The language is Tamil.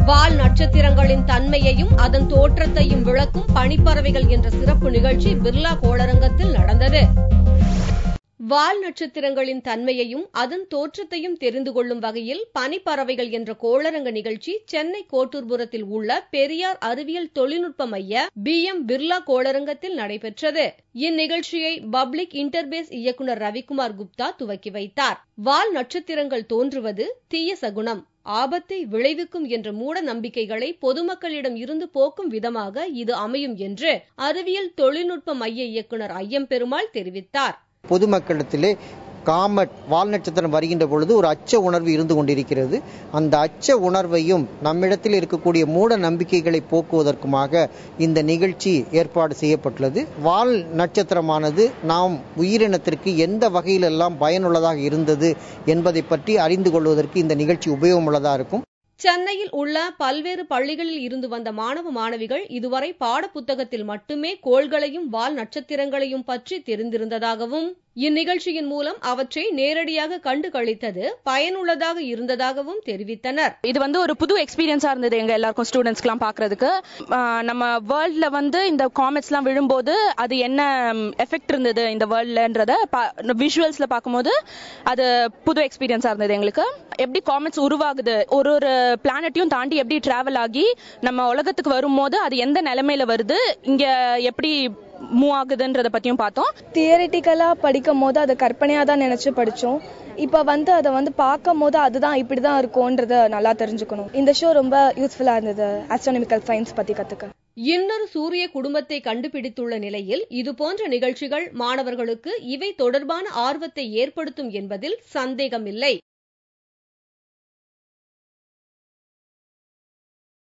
வால் நட்சத்திரங்களின் தன்மையையும் அதன் தோற்றத்தையும் விளக்கும் பனிப்பறவைகள் என்ற சிறப்பு நிகழ்ச்சி பிர்லா கோளரங்கத்தில் நடந்தது வால் நட்சத்திரங்களின் தன்மையையும் அதன் தோற்றத்தையும் தெரிந்து கொள்ளும் வகையில் பனிப்பறவைகள் என்ற கோளரங்க நிகழ்ச்சி சென்னை கோட்டூர்புரத்தில் உள்ள பெரியார் அறிவியல் தொழில்நுட்ப மைய பி எம் பிர்லா கோளரங்கத்தில் நடைபெற்றது இந்நிகழ்ச்சியை பப்ளிக் இன்டர்பேஸ் இயக்குநர் ரவிக்குமார் குப்தா துவக்கி வைத்தார் வால் நட்சத்திரங்கள் தோன்றுவது தீய சகுனம் ஆபத்தை விளைவிக்கும் என்ற மூட நம்பிக்கைகளை பொதுமக்களிடம் இருந்து போக்கும் விதமாக இது அமையும் என்று அறிவியல் தொழில்நுட்ப மைய இயக்குநர் ஐயம்பெருமாள் தெரிவித்தார் பொதுமக்களிடத்திலே காமட் வால் நட்சத்திரம் வருகின்ற பொழுது ஒரு அச்ச உணர்வு இருந்து கொண்டிருக்கிறது அந்த அச்ச உணர்வையும் நம்மிடத்தில் இருக்கக்கூடிய மூட நம்பிக்கைகளை போக்குவதற்குமாக இந்த நிகழ்ச்சி ஏற்பாடு செய்யப்பட்டுள்ளது வால் நட்சத்திரமானது நாம் உயிரினத்திற்கு எந்த வகையிலெல்லாம் பயனுள்ளதாக இருந்தது என்பதை பற்றி அறிந்து கொள்வதற்கு இந்த நிகழ்ச்சி உபயோகமுள்ளதாக இருக்கும் சென்னையில் உள்ள பல்வேறு பள்ளிகளில் இருந்து வந்த மாணவ மாணவிகள் இதுவரை பாடப்புத்தகத்தில் மட்டுமே கோள்களையும் வால் நட்சத்திரங்களையும் பற்றி தெரிந்திருந்ததாகவும் இந்நிகழ்ச்சியின் மூலம் அவற்றை நேரடியாக கண்டு கழித்தது பயனுள்ளதாக இருந்ததாகவும் தெரிவித்தனர் இது வந்து ஒரு புது எக்ஸ்பீரியன்ஸா இருந்தது எங்க எல்லாருக்கும் ஸ்டூடெண்ட்ஸ்க்குலாம் பாக்குறதுக்கு ஆஹ் நம்ம வேர்ல்ட்ல வந்து இந்த காமெட்ஸ்லாம் விழும்போது அது என்ன எஃபெக்ட் இருந்தது இந்த வேர்ல்ட்லன்றத விஷுவல்ஸ்ல பார்க்கும்போது அது புது எக்ஸ்பீரியன்ஸா இருந்தது எங்களுக்கு எப்படி காமெட்ஸ் உருவாகுது ஒரு ஒரு பிளானட்டையும் தாண்டி எப்படி டிராவல் ஆகி நம்ம உலகத்துக்கு வரும்போது அது எந்த நிலைமையில வருது இங்க எப்படி மூவ் ஆகுதுன்றத பத்தியும் பார்த்தோம் தியரிட்டிக்கலாக படிக்கும் போது அதை கற்பனையாக தான் நினச்சி படித்தோம் இப்போ வந்து அதை வந்து பார்க்கும் போது அதுதான் இப்படி தான் இருக்கும்ன்றத நல்லா தெரிஞ்சுக்கணும் இந்த ஷோ ரொம்ப யூஸ்ஃபுல்லாக இருந்தது ஆஸ்ட்ரானமிக்கல் சயின்ஸ் பற்றி கற்றுக்க இன்னொரு சூரிய குடும்பத்தை கண்டுபிடித்துள்ள நிலையில் இதுபோன்ற நிகழ்ச்சிகள் மாணவர்களுக்கு இவை தொடர்பான ஆர்வத்தை ஏற்படுத்தும் என்பதில் சந்தேகமில்லை